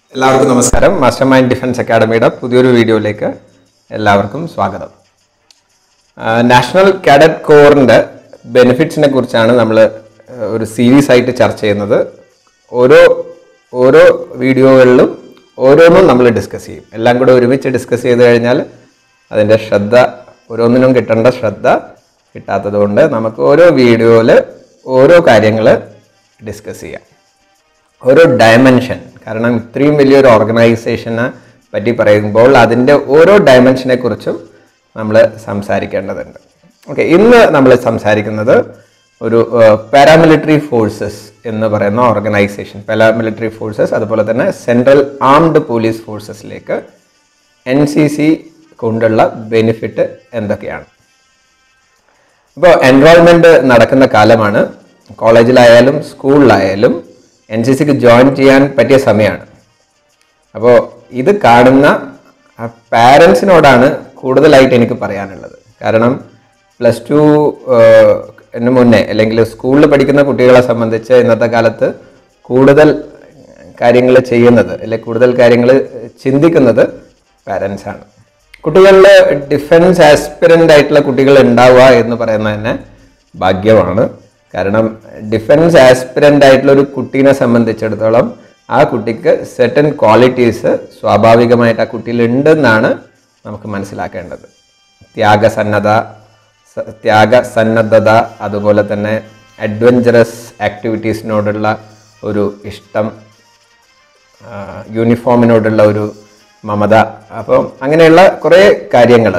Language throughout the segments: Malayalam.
എല്ലാവർക്കും നമസ്കാരം മാസ്റ്റർ മൈൻഡ് ഡിഫൻസ് അക്കാഡമിയുടെ പുതിയൊരു വീഡിയോയിലേക്ക് എല്ലാവർക്കും സ്വാഗതം നാഷണൽ കാഡറ്റ് കോറിൻ്റെ ബെനിഫിറ്റ്സിനെ കുറിച്ചാണ് നമ്മൾ ഒരു സീരീസ് ആയിട്ട് ചർച്ച ചെയ്യുന്നത് ഓരോ ഓരോ വീഡിയോകളിലും ഓരോന്നും നമ്മൾ ഡിസ്കസ് ചെയ്യും എല്ലാം കൂടെ ഒരുമിച്ച് ഡിസ്കസ് ചെയ്ത് കഴിഞ്ഞാൽ അതിൻ്റെ ശ്രദ്ധ ഓരോന്നിനും കിട്ടേണ്ട ശ്രദ്ധ കിട്ടാത്തത് കൊണ്ട് നമുക്ക് ഓരോ വീഡിയോയിൽ ഓരോ കാര്യങ്ങൾ ഡിസ്കസ് ചെയ്യാം ഓരോ ഡയമെൻഷൻ കാരണം ഇത്രയും വലിയൊരു ഓർഗനൈസേഷനെ പറ്റി പറയുമ്പോൾ അതിൻ്റെ ഓരോ ഡയമെൻഷനെ കുറിച്ചും നമ്മൾ സംസാരിക്കേണ്ടതുണ്ട് ഓക്കെ ഇന്ന് നമ്മൾ സംസാരിക്കുന്നത് ഒരു പാരാമിലിറ്ററി ഫോഴ്സസ് എന്ന് പറയുന്ന ഓർഗനൈസേഷൻ പാരാമിലിറ്ററി ഫോഴ്സസ് അതുപോലെ തന്നെ സെൻട്രൽ ആംഡ് പോലീസ് ഫോഴ്സസിലേക്ക് എൻ സി സി കൊണ്ടുള്ള ബെനിഫിറ്റ് എന്തൊക്കെയാണ് ഇപ്പോൾ എൻറോൾമെൻറ്റ് നടക്കുന്ന കാലമാണ് കോളേജിലായാലും സ്കൂളിലായാലും എൻ സി സിക്ക് ജോയിൻ ചെയ്യാൻ പറ്റിയ സമയമാണ് അപ്പോൾ ഇത് കാണുന്ന പാരൻസിനോടാണ് കൂടുതലായിട്ട് എനിക്ക് പറയാനുള്ളത് കാരണം പ്ലസ് ടു ന് മുന്നേ അല്ലെങ്കിൽ സ്കൂളിൽ പഠിക്കുന്ന കുട്ടികളെ സംബന്ധിച്ച് ഇന്നത്തെ കാലത്ത് കൂടുതൽ കാര്യങ്ങൾ ചെയ്യുന്നത് അല്ലെങ്കിൽ കൂടുതൽ കാര്യങ്ങൾ ചിന്തിക്കുന്നത് പാരൻസ് ആണ് കുട്ടികളിൽ ഡിഫൻസ് ആസ്പിറൻ്റ് ആയിട്ടുള്ള കുട്ടികൾ ഉണ്ടാവുക എന്ന് പറയുന്നത് തന്നെ ഭാഗ്യമാണ് കാരണം ഡിഫൻസ് ആസ്പിറൻ്റ് ആയിട്ടുള്ള ഒരു കുട്ടീനെ സംബന്ധിച്ചിടത്തോളം ആ കുട്ടിക്ക് സെർട്ടൻ ക്വാളിറ്റീസ് സ്വാഭാവികമായിട്ട് ആ കുട്ടിയിൽ ഉണ്ടെന്നാണ് നമുക്ക് മനസ്സിലാക്കേണ്ടത് ത്യാഗസന്നദ്ധ സ- ത്യാഗസന്നദ്ധത അതുപോലെ തന്നെ അഡ്വഞ്ചറസ് ആക്ടിവിറ്റീസിനോടുള്ള ഒരു ഇഷ്ടം ആ, യൂണിഫോമിനോടുള്ള ഒരു മമത അപ്പം അങ്ങനെയുള്ള കുറേ കാര്യങ്ങൾ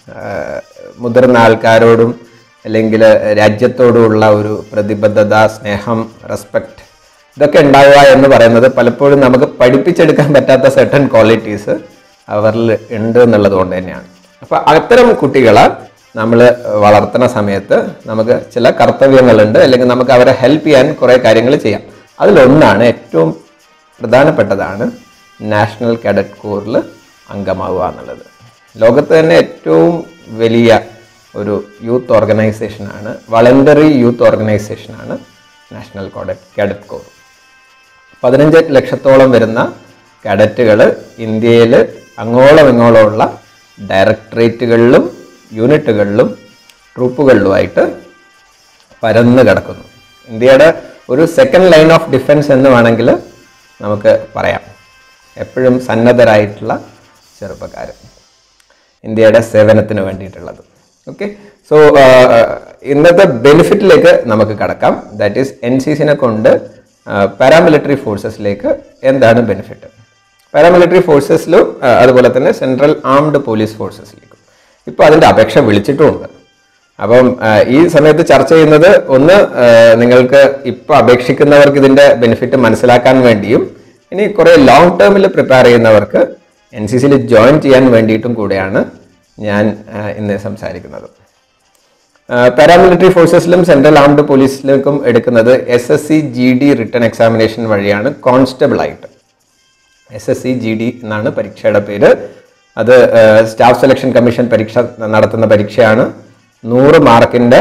മുതിർന്ന ആൾക്കാരോടും അല്ലെങ്കിൽ രാജ്യത്തോടുമുള്ള ഒരു പ്രതിബദ്ധത സ്നേഹം റെസ്പെക്റ്റ് ഇതൊക്കെ ഉണ്ടാവുക എന്ന് പറയുന്നത് പലപ്പോഴും നമുക്ക് പഠിപ്പിച്ചെടുക്കാൻ പറ്റാത്ത സെർട്ടൺ ക്വാളിറ്റീസ് അവരിൽ ഉണ്ട് എന്നുള്ളത് കൊണ്ട് തന്നെയാണ് അപ്പം അത്തരം കുട്ടികളെ നമ്മൾ വളർത്തുന്ന സമയത്ത് നമുക്ക് ചില കർത്തവ്യങ്ങളുണ്ട് അല്ലെങ്കിൽ നമുക്ക് അവരെ ഹെൽപ്പ് ചെയ്യാൻ കുറേ കാര്യങ്ങൾ ചെയ്യാം അതിലൊന്നാണ് ഏറ്റവും പ്രധാനപ്പെട്ടതാണ് നാഷണൽ കാഡറ്റ് കോറിൽ അംഗമാവുക എന്നുള്ളത് ലോകത്ത് തന്നെ ഏറ്റവും വലിയ ഒരു യൂത്ത് ഓർഗനൈസേഷനാണ് വളണ്ടറി യൂത്ത് ഓർഗനൈസേഷനാണ് നാഷണൽ കാഡറ്റ് കാഡറ്റ് കോർ പതിനഞ്ച് ലക്ഷത്തോളം വരുന്ന കാഡറ്റുകൾ ഇന്ത്യയിൽ അങ്ങോളം ഇങ്ങോളമുള്ള ഡയറക്ടറേറ്റുകളിലും യൂണിറ്റുകളിലും ട്രൂപ്പുകളിലുമായിട്ട് പരന്ന് കിടക്കുന്നു ഇന്ത്യയുടെ ഒരു സെക്കൻഡ് ലൈൻ ഓഫ് ഡിഫൻസ് എന്ന് വേണമെങ്കിൽ നമുക്ക് പറയാം എപ്പോഴും സന്നദ്ധരായിട്ടുള്ള ചെറുപ്പക്കാർ ഇന്ത്യയുടെ സേവനത്തിന് വേണ്ടിയിട്ടുള്ളത് ഓക്കെ സോ ഇന്നത്തെ ബെനിഫിറ്റിലേക്ക് നമുക്ക് കടക്കാം ദാറ്റ് ഈസ് എൻ സി സിനെ കൊണ്ട് പാരാമിലിറ്ററി ഫോഴ്സസിലേക്ക് എന്താണ് ബെനിഫിറ്റ് പാരാമിലിറ്ററി ഫോഴ്സസിലും അതുപോലെ തന്നെ സെൻട്രൽ ആംഡ് പോലീസ് ഫോഴ്സസിലേക്കും ഇപ്പോൾ അതിൻ്റെ അപേക്ഷ വിളിച്ചിട്ടുമുണ്ട് അപ്പം ആ, ഈ സമയത്ത് ചർച്ച ചെയ്യുന്നത് ഒന്ന് ആ, നിങ്ങൾക്ക് ഇപ്പോൾ അപേക്ഷിക്കുന്നവർക്ക് ഇതിൻ്റെ ബെനിഫിറ്റ് മനസ്സിലാക്കാൻ വേണ്ടിയും ഇനി കുറേ ലോങ് ടേമിൽ പ്രിപ്പയർ ചെയ്യുന്നവർക്ക് എൻ സി സിയിൽ ജോയിൻ ചെയ്യാൻ വേണ്ടിയിട്ടും കൂടെയാണ് ഞാൻ ആ, ഇന്ന് സംസാരിക്കുന്നത് പാരാമിലിറ്ററി ഫോഴ്സസിലും സെൻട്രൽ ആംഡ് പോലീസിലേക്കും എടുക്കുന്നത് S S C G D written examination വഴിയാണ് കോൺസ്റ്റബിൾ ആയിട്ട് S S C G D എന്നാണ് പരീക്ഷയുടെ പേര് അത് സ്റ്റാഫ് സെലക്ഷൻ കമ്മീഷൻ പരീക്ഷ നടത്തുന്ന പരീക്ഷയാണ് നൂറ് മാർക്കിൻ്റെ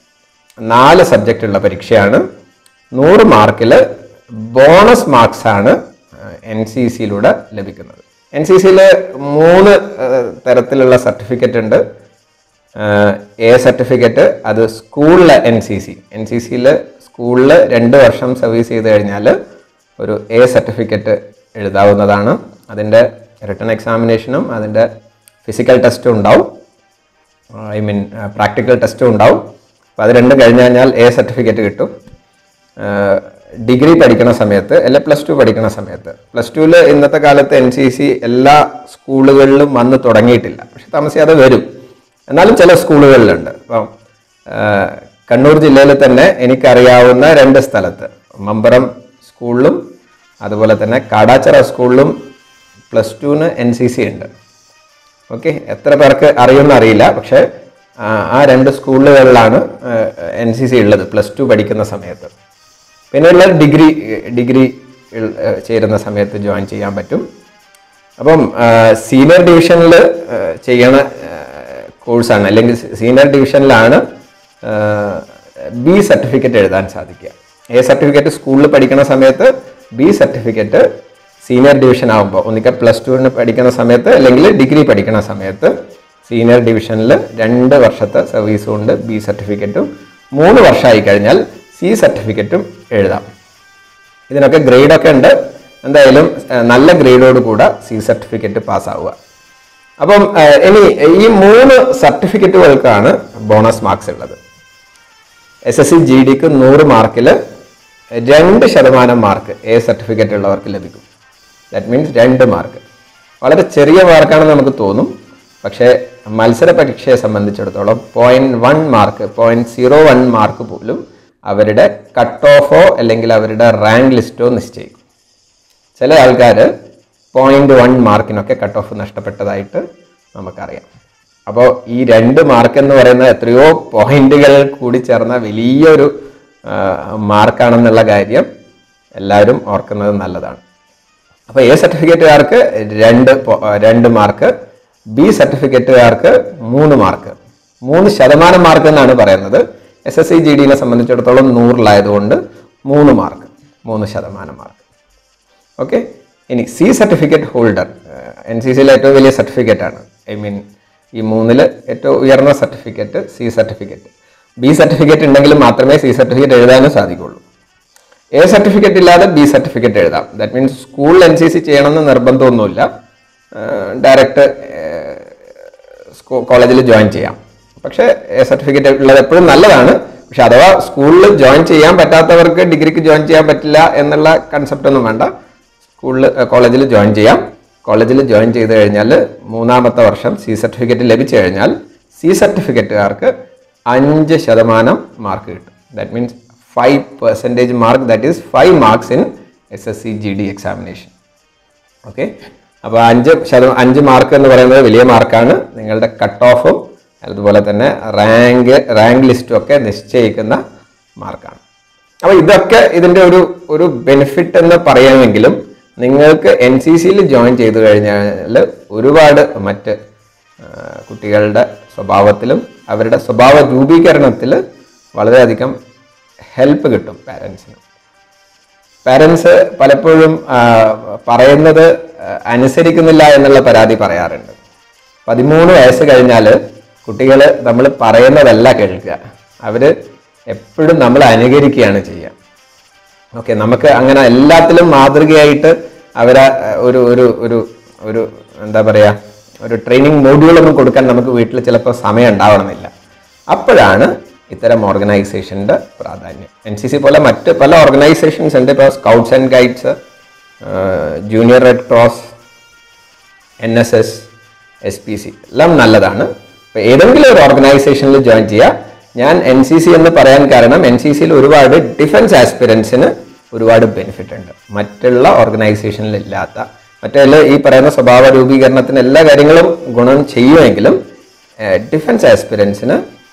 നാല് സബ്ജക്റ്റ് ഉള്ള പരീക്ഷയാണ് നൂറ് മാർക്കിൽ ബോണസ് മാർക്സ് ആണ് എൻ സി സിയിലൂടെ ലഭിക്കുന്നത് എൻ സി സിയിൽ മൂന്ന് ഏഹ്, തരത്തിലുള്ള സർട്ടിഫിക്കറ്റ് ഉണ്ട് എ സർട്ടിഫിക്കറ്റ് അത് സ്കൂളിലെ N C C N C സിയിൽ സ്കൂളിൽ രണ്ട് വർഷം സർവീസ് ചെയ്ത് കഴിഞ്ഞാൽ ഒരു എ സർട്ടിഫിക്കറ്റ് എഴുതാവുന്നതാണ് അതിൻ്റെ റിട്ടേൺ എക്സാമിനേഷനും അതിൻ്റെ ഫിസിക്കൽ ടെസ്റ്റും ഉണ്ടാവും ഐ മീൻ പ്രാക്ടിക്കൽ ടെസ്റ്റും ഉണ്ടാവും അപ്പോൾ അത് രണ്ടും കഴിഞ്ഞ് കഴിഞ്ഞാൽ എ സർട്ടിഫിക്കറ്റ് കിട്ടും ഡിഗ്രി പഠിക്കുന്ന സമയത്ത് അല്ലെ പ്ലസ് ടു പഠിക്കുന്ന സമയത്ത് പ്ലസ് ടുവിൽ ഇന്നത്തെ കാലത്ത് എൻ സി സി എല്ലാ സ്കൂളുകളിലും വന്ന് തുടങ്ങിയിട്ടില്ല പക്ഷെ താമസിയാതെ വരും എന്നാലും ചില സ്കൂളുകളിലുണ്ട് അപ്പം ആ, കണ്ണൂർ ജില്ലയിൽ തന്നെ എനിക്കറിയാവുന്ന രണ്ട് സ്ഥലത്ത് മമ്പറം സ്കൂളിലും അതുപോലെ തന്നെ കാടാച്ചിറ സ്കൂളിലും പ്ലസ് ടുവിന് എൻ സി സി ഉണ്ട് ഓക്കെ എത്ര പേർക്ക് അറിയുമെന്ന് അറിയില്ല പക്ഷേ ആ, ആ രണ്ട് സ്കൂളുകളിലാണ് എൻ സി സി ഉള്ളത് പ്ലസ് ടു പഠിക്കുന്ന സമയത്ത് പിന്നെയുള്ള ഡിഗ്രി ഡിഗ്രി ഇൾ- ഏഹ് ചേരുന്ന സമയത്ത് ജോയിൻ ചെയ്യാൻ പറ്റും അപ്പം സീനിയർ ഡിവിഷനിൽ ചെയ്യണ കോഴ്സാണ് അല്ലെങ്കിൽ സീനിയർ ഡിവിഷനിലാണ് ബി സർട്ടിഫിക്കറ്റ് എഴുതാൻ സാധിക്കുക എ സർട്ടിഫിക്കറ്റ് സ്കൂളിൽ പഠിക്കുന്ന സമയത്ത് ബി സർട്ടിഫിക്കറ്റ് സീനിയർ ഡിവിഷൻ ആകുമ്പോൾ ഒന്നിക്കൽ പ്ലസ് ടുവിന് പഠിക്കുന്ന സമയത്ത് അല്ലെങ്കിൽ ഡിഗ്രി പഠിക്കുന്ന സമയത്ത് സീനിയർ ഡിവിഷനിൽ രണ്ട് വർഷത്തെ സർവീസ് കൊണ്ട് ബി സർട്ടിഫിക്കറ്റും മൂന്ന് വർഷമായി കഴിഞ്ഞാൽ സി സർട്ടിഫിക്കറ്റും എഴുതാം ഇതിനൊക്കെ ഗ്രേഡൊക്കെ ഉണ്ട് എന്തായാലും ഏഹ്, നല്ല ഗ്രേഡോട് കൂടെ സി സർട്ടിഫിക്കറ്റ് പാസ്സാവുക അപ്പം ഏഹ്, ഇനി ഈ മൂന്ന് സർട്ടിഫിക്കറ്റുകൾക്കാണ് ബോണസ് മാർക്സ് ഉള്ളത് എസ് എസ് സി ജി ഡിക്ക് നൂറ് മാർക്കിൽ രണ്ട് ശതമാനം മാർക്ക് എ സർട്ടിഫിക്കറ്റ് ഉള്ളവർക്ക് ലഭിക്കും ദാറ്റ് മീൻസ് രണ്ട് മാർക്ക് വളരെ ചെറിയ മാർക്കാണെന്ന് നമുക്ക് തോന്നും പക്ഷേ മത്സര പരീക്ഷയെ സംബന്ധിച്ചിടത്തോളം point one mark point zero one mark പോലും അവരുടെ കട്ട് ഓഫോ അല്ലെങ്കിൽ അവരുടെ റാങ്ക് ലിസ്റ്റോ നിശ്ചയിക്കും ചില ആൾക്കാർ പോയിന്റ് വൺ മാർക്കിനൊക്കെ കട്ട് ഓഫ് നഷ്ടപ്പെട്ടതായിട്ട് നമുക്കറിയാം അപ്പോൾ ഈ രണ്ട് മാർക്ക് എന്ന് പറയുന്നത് എത്രയോ പോയിന്റുകൾ കൂടി ചേർന്ന വലിയൊരു ആ, മാർക്കാണെന്നുള്ള കാര്യം എല്ലാവരും ഓർക്കുന്നത് നല്ലതാണ് അപ്പോൾ എ സർട്ടിഫിക്കറ്റുകാർക്ക് രണ്ട് പോ- ആ, രണ്ട് മാർക്ക് ബി സർട്ടിഫിക്കറ്റുകാർക്ക് മൂന്ന് മാർക്ക് മൂന്ന് ശതമാനം മാർക്ക് എന്നാണ് പറയുന്നത് എസ് എസ് സി ജി ഡിനെ സംബന്ധിച്ചിടത്തോളം നൂറിലായതുകൊണ്ട് മൂന്ന് മാർക്ക് മൂന്ന് ശതമാനം മാർക്ക് ഓക്കെ ഇനി C certificate holder N C സിയിലെ ഏറ്റവും വലിയ സർട്ടിഫിക്കറ്റ് ആണ് ഐ മീൻ ഈ മൂന്നിൽ ഏറ്റവും ഉയർന്ന certificate C certificate B certificate ഉണ്ടെങ്കിൽ മാത്രമേ സി സർട്ടിഫിക്കറ്റ് എഴുതാനും സാധിക്കുള്ളൂ എ സർട്ടിഫിക്കറ്റ് ഇല്ലാതെ ബി സർട്ടിഫിക്കറ്റ് എഴുതാം ദാറ്റ് മീൻസ് സ്കൂളിൽ എൻ സി സി ചെയ്യണമെന്ന് നിർബന്ധമൊന്നുമില്ല ഡയറക്റ്റ് കോളേജിൽ ജോയിൻ ചെയ്യാം പക്ഷേ എ സർട്ടിഫിക്കറ്റ് ഉള്ളത് എപ്പോഴും നല്ലതാണ് പക്ഷെ അഥവാ സ്കൂളിൽ ജോയിൻ ചെയ്യാൻ പറ്റാത്തവർക്ക് ഡിഗ്രിക്ക് ജോയിൻ ചെയ്യാൻ പറ്റില്ല എന്നുള്ള കൺസെപ്റ്റ് ഒന്നും വേണ്ട സ്കൂളിൽ കോളേജിൽ ജോയിൻ ചെയ്യാം കോളേജിൽ ജോയിൻ ചെയ്ത് കഴിഞ്ഞാൽ മൂന്നാമത്തെ വർഷം സി സർട്ടിഫിക്കറ്റ് ലഭിച്ചു കഴിഞ്ഞാൽ സി സർട്ടിഫിക്കറ്റുകാർക്ക് അഞ്ച് ശതമാനം മാർക്ക് കിട്ടും that means five percentage mark that is five marks in S S C G D examination okay അപ്പോൾ അഞ്ച് ശതമാനം അഞ്ച് മാർക്ക് എന്ന് പറയുന്നത് വലിയ മാർക്കാണ് നിങ്ങളുടെ കട്ട് ഓഫും അതുപോലെ തന്നെ റാങ്ക് റാങ്ക് ലിസ്റ്റും ഒക്കെ നിശ്ചയിക്കുന്ന മാർക്കാണ് അപ്പോൾ ഇതൊക്കെ ഇതിൻ്റെ ഒരു ഒരു ബെനിഫിറ്റ് എന്ന് പറയാമെങ്കിലും നിങ്ങൾക്ക് എൻ സി സിയിൽ ജോയിൻ ചെയ്തു കഴിഞ്ഞാൽ ഒരുപാട് മറ്റ് ആ, കുട്ടികളുടെ സ്വഭാവത്തിലും അവരുടെ സ്വഭാവ രൂപീകരണത്തിൽ വളരെയധികം ഹെൽപ്പ് കിട്ടും പാരൻസിന് പാരൻസ് പലപ്പോഴും ആ, പറയുന്നത് ആ, അനുസരിക്കുന്നില്ല എന്നുള്ള പരാതി പറയാറുണ്ട് പതിമൂന്ന് വയസ്സ് കഴിഞ്ഞാൽ കുട്ടികൾ നമ്മൾ പറയുന്നതല്ല കേൾക്കുക അവർ എപ്പോഴും നമ്മൾ അനുകരിക്കുകയാണ് ചെയ്യുക ഓക്കെ നമുക്ക് അങ്ങനെ എല്ലാത്തിലും മാതൃകയായിട്ട് അവരെ ആ, ഒരു ഒരു ഒരു ഒരു എന്താ പറയുക ഒരു ട്രെയിനിങ് മോഡ്യൂളൊന്നും കൊടുക്കാൻ നമുക്ക് വീട്ടിൽ ചിലപ്പോൾ സമയം ഉണ്ടാവണമെന്നില്ല അപ്പോഴാണ് ഇത്തരം ഓർഗനൈസേഷൻ്റെ പ്രാധാന്യം എൻ സി സി പോലെ മറ്റ് പല ഓർഗനൈസേഷൻസ് ഉണ്ട് ഇപ്പോൾ scouts and guides junior red cross N S S S P C എല്ലാം നല്ലതാണ് ഇപ്പോൾ ഏതെങ്കിലും ഒരു ഓർഗനൈസേഷനിൽ ജോയിൻ ചെയ്യുക ഞാൻ എൻ സി സി എന്ന് പറയാൻ കാരണം എൻ സി സിയിൽ ഒരുപാട് ഡിഫൻസ് ആസ്പിരൻസിന് ഒരുപാട് ബെനിഫിറ്റ് ഉണ്ട് മറ്റുള്ള ഓർഗനൈസേഷനിൽ ഇല്ലാത്ത മറ്റുള്ള ഈ പറയുന്ന സ്വഭാവ രൂപീകരണത്തിന് എല്ലാ കാര്യങ്ങളും ഗുണം ചെയ്യുമെങ്കിലും ഡിഫൻസ് ആസ്പിരൻസിന്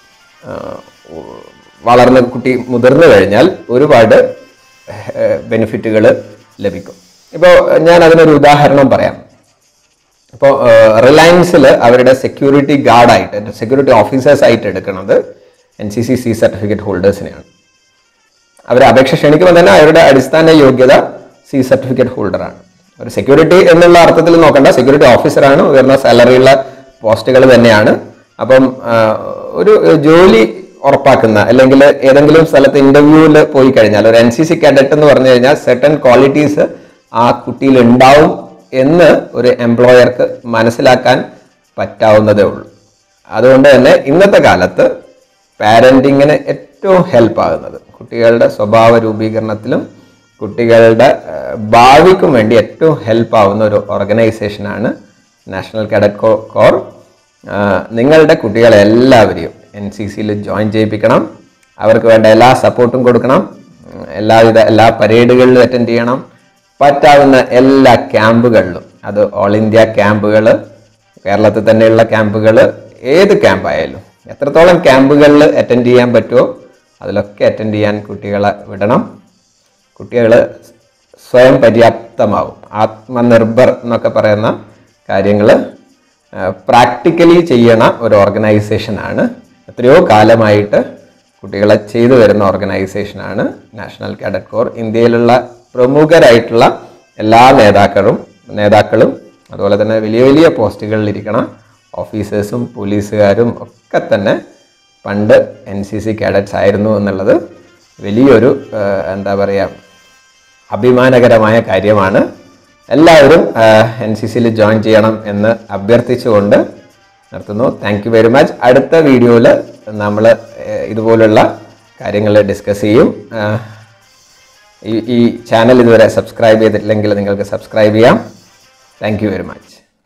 വളർന്ന കുട്ടി മുതിർന്നു കഴിഞ്ഞാൽ ഒരുപാട് ബെനിഫിറ്റുകൾ ലഭിക്കും ഇപ്പോൾ ഞാൻ അതിനൊരു ഉദാഹരണം പറയാം ഇപ്പോൾ റിലയൻസിൽ അവരുടെ സെക്യൂരിറ്റി ഗാർഡായിട്ട് സെക്യൂരിറ്റി ഓഫീസേഴ്സ് ആയിട്ട് എടുക്കുന്നത് N C C C certificate ഹോൾഡേഴ്സിനെയാണ് അവർ അപേക്ഷ ക്ഷണിക്കുമ്പോൾ തന്നെ അവരുടെ അടിസ്ഥാന യോഗ്യത സി സർട്ടിഫിക്കറ്റ് ഹോൾഡറാണ് ഒരു സെക്യൂരിറ്റി എന്നുള്ള അർത്ഥത്തിൽ നോക്കണ്ട സെക്യൂരിറ്റി ഓഫീസറാണ് ഉയർന്ന സാലറിയുള്ള പോസ്റ്റുകൾ തന്നെയാണ് അപ്പം ആ, ഒരു ജോലി ഉറപ്പാക്കുന്ന അല്ലെങ്കിൽ ഏതെങ്കിലും സ്ഥലത്ത് ഇന്റർവ്യൂവിൽ പോയി കഴിഞ്ഞാൽ ഒരു എൻ സി സി കാഡറ്റ് എന്ന് പറഞ്ഞു കഴിഞ്ഞാൽ സെർട്ടൺ ക്വാളിറ്റീസ് ആ കുട്ടിയിൽ ഉണ്ടാവും എന്ന് ഒരു എംപ്ലോയർക്ക് മനസ്സിലാക്കാൻ പറ്റാവുന്നതേ ഉള്ളൂ അതുകൊണ്ട് തന്നെ ഇന്നത്തെ കാലത്ത് പാരൻറ്റിങ്ങിന് ഏറ്റവും ഹെൽപ്പ് ആകുന്നത് കുട്ടികളുടെ സ്വഭാവ രൂപീകരണത്തിലും കുട്ടികളുടെ ആ, ഭാവിക്കും വേണ്ടി ഏറ്റവും ഹെൽപ്പ് ആവുന്ന ഒരു ഓർഗനൈസേഷനാണ് നാഷണൽ കാഡറ്റ് കോ കോർ ആ, നിങ്ങളുടെ കുട്ടികളെ എല്ലാവരെയും എൻ സി സിയിൽ ജോയിൻ ചെയ്യിപ്പിക്കണം അവർക്ക് വേണ്ട എല്ലാ സപ്പോർട്ടും കൊടുക്കണം ഉം, എല്ലാവിധ എല്ലാ പരേഡുകളിലും അറ്റൻഡ് ചെയ്യണം പറ്റാവുന്ന എല്ലാ ക്യാമ്പുകളിലും അത് ഓൾ ഇന്ത്യ ക്യാമ്പുകൾ കേരളത്തിൽ തന്നെയുള്ള ക്യാമ്പുകൾ ഏത് ക്യാമ്പായാലും എത്രത്തോളം ക്യാമ്പുകളിൽ അറ്റൻഡ് ചെയ്യാൻ പറ്റുമോ അതിലൊക്കെ അറ്റൻഡ് ചെയ്യാൻ കുട്ടികളെ വിടണം കുട്ടികൾ സ്വയം പര്യാപ്തമാവും ആത്മനിർഭർ എന്നൊക്കെ പറയുന്ന കാര്യങ്ങൾ പ്രാക്ടിക്കലി ചെയ്യണ ഒരു ഓർഗനൈസേഷനാണ് എത്രയോ കാലമായിട്ട് കുട്ടികളെ ചെയ്തു വരുന്ന ഓർഗനൈസേഷനാണ് നാഷണൽ കാഡറ്റ് കോർ ഇന്ത്യയിലുള്ള പ്രമുഖരായിട്ടുള്ള എല്ലാ നേതാക്കളും നേതാക്കളും അതുപോലെ തന്നെ വലിയ വലിയ പോസ്റ്റുകളിൽ ഇരിക്കണ ഓഫീസേഴ്സും പോലീസുകാരും ഒക്കെ തന്നെ പണ്ട് എൻ സി സി കാഡറ്റ്സ് ആയിരുന്നു എന്നുള്ളത് വലിയൊരു ആ, എന്താ പറയുക അഭിമാനകരമായ കാര്യമാണ് എല്ലാവരും എൻ സി സിയിൽ ജോയിൻ ചെയ്യണം എന്ന് അഭ്യർത്ഥിച്ചുകൊണ്ട് നിർത്തുന്നു താങ്ക് യു വെരി മച്ച് അടുത്ത വീഡിയോയിൽ നമ്മൾ ഇതുപോലുള്ള കാര്യങ്ങൾ ഡിസ്കസ് ചെയ്യും ആ, ഈ ഈ ചാനൽ ഇതുവരെ സബ്സ്ക്രൈബ് ചെയ്തിട്ടില്ലെങ്കിൽ നിങ്ങൾക്ക് സബ്സ്ക്രൈബ് ചെയ്യാം താങ്ക് യു വെരി മച്ച്